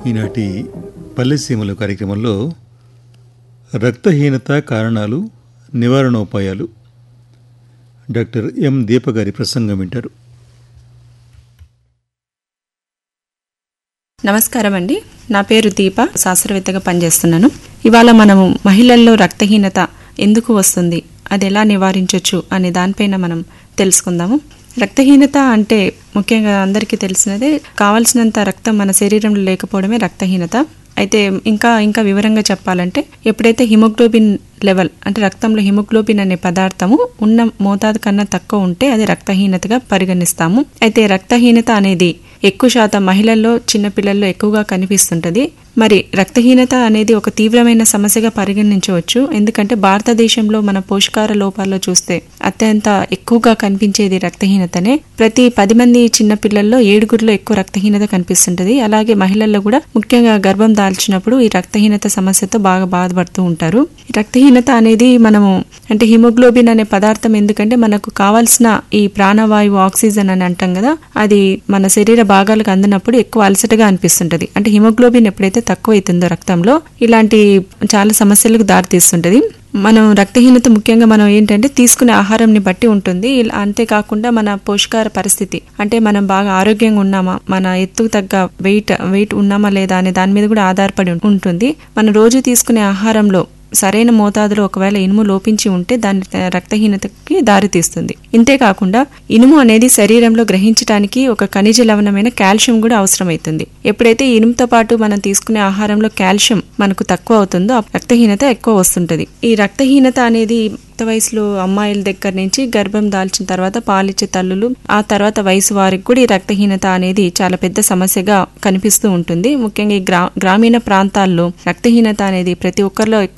ఈనాటి పల్లెసీమలు కార్యక్రమంలో రక్తహీనత కారణాలు నివారణోపాయాలు డాక్టర్ ఎం దీప గారి ప్రసంగం వింటారు నమస్కారం అండి నా పేరు దీప శాస్త్రవేత్తగా పనిచేస్తున్నాను ఇవాళ మనము మహిళల్లో రక్తహీనత ఎందుకు వస్తుంది అది ఎలా నివారించవచ్చు అనే దానిపైన మనం తెలుసుకుందాము రక్తహీనత అంటే ముఖ్యంగా అందరికీ తెలిసినదే కావాల్సినంత రక్తం మన శరీరంలో లేకపోవడమే రక్తహీనత అయితే ఇంకా ఇంకా వివరంగా చెప్పాలంటే ఎప్పుడైతే హిమోగ్లోబిన్ లెవెల్ అంటే రక్తంలో హిమోగ్లోబిన్ అనే పదార్థము ఉన్న మోతాదు కన్నా తక్కువ ఉంటే అది రక్తహీనతగా పరిగణిస్తాము అయితే రక్తహీనత అనేది ఎక్కువ శాతం మహిళల్లో చిన్నపిల్లల్లో ఎక్కువగా కనిపిస్తుంటది మరి రక్తహీనత అనేది ఒక తీవ్రమైన సమస్యగా పరిగణించవచ్చు ఎందుకంటే భారతదేశంలో మన పోషకాహార లోపాల్లో చూస్తే అత్యంత ఎక్కువగా కనిపించేది రక్తహీనతనే ప్రతి పది మంది చిన్న పిల్లల్లో ఏడుగురిలో ఎక్కువ రక్తహీనత కనిపిస్తుంటది అలాగే మహిళల్లో కూడా ముఖ్యంగా గర్భం దాల్చినప్పుడు ఈ రక్తహీనత సమస్యతో బాగా బాధపడుతూ ఉంటారు ఈ రక్తహీనత అనేది మనము అంటే హిమోగ్లోబిన్ అనే పదార్థం ఎందుకంటే మనకు కావాల్సిన ఈ ప్రాణవాయువు ఆక్సిజన్ అని అంటాం కదా అది మన శరీర భాగాలకు అందినప్పుడు ఎక్కువ అలసటగా అనిపిస్తుంటది అంటే హిమోగ్లోబిన్ ఎప్పుడైతే తక్కువ అవుతుందో రక్తంలో ఇలాంటి చాలా సమస్యలకు దారితీస్తుంటది మనం రక్తహీనత ముఖ్యంగా మనం ఏంటంటే తీసుకునే ఆహారంని బట్టి ఉంటుంది ఇలా అంతేకాకుండా మన పోషకాహార పరిస్థితి అంటే మనం బాగా ఆరోగ్యంగా ఉన్నామా మన ఎత్తుకు తగ్గ వెయిట్ వెయిట్ ఉన్నామా లేదా అనే దాని మీద కూడా ఆధారపడి ఉంటుంది మనం రోజు తీసుకునే ఆహారంలో సరైన మోతాదులో ఒకవేళ ఇనుము లోపించి ఉంటే దాని రక్తహీనతకి దారితీస్తుంది ఇంతేకాకుండా ఇనుము అనేది శరీరంలో గ్రహించడానికి ఒక ఖనిజ లవణమైన కాల్షియం కూడా అవసరమవుతుంది ఎప్పుడైతే ఇనుముతో పాటు మనం తీసుకునే ఆహారంలో కాల్షియం మనకు తక్కువ అవుతుందో ఆ రక్తహీనత ఎక్కువ వస్తుంటది ఈ రక్తహీనత అనేది యుక్త వయసులో అమ్మాయిల దగ్గర నుంచి గర్భం దాల్చిన తర్వాత పాలిచ్చే తల్లులు ఆ తర్వాత వయసు వారికి కూడా ఈ రక్తహీనత అనేది చాలా పెద్ద సమస్యగా కనిపిస్తూ ఉంటుంది ముఖ్యంగా ఈ గ్రా గ్రామీణ ప్రాంతాల్లో రక్తహీనత అనేది ప్రతి ఒక్కరిలో ఎక్కువ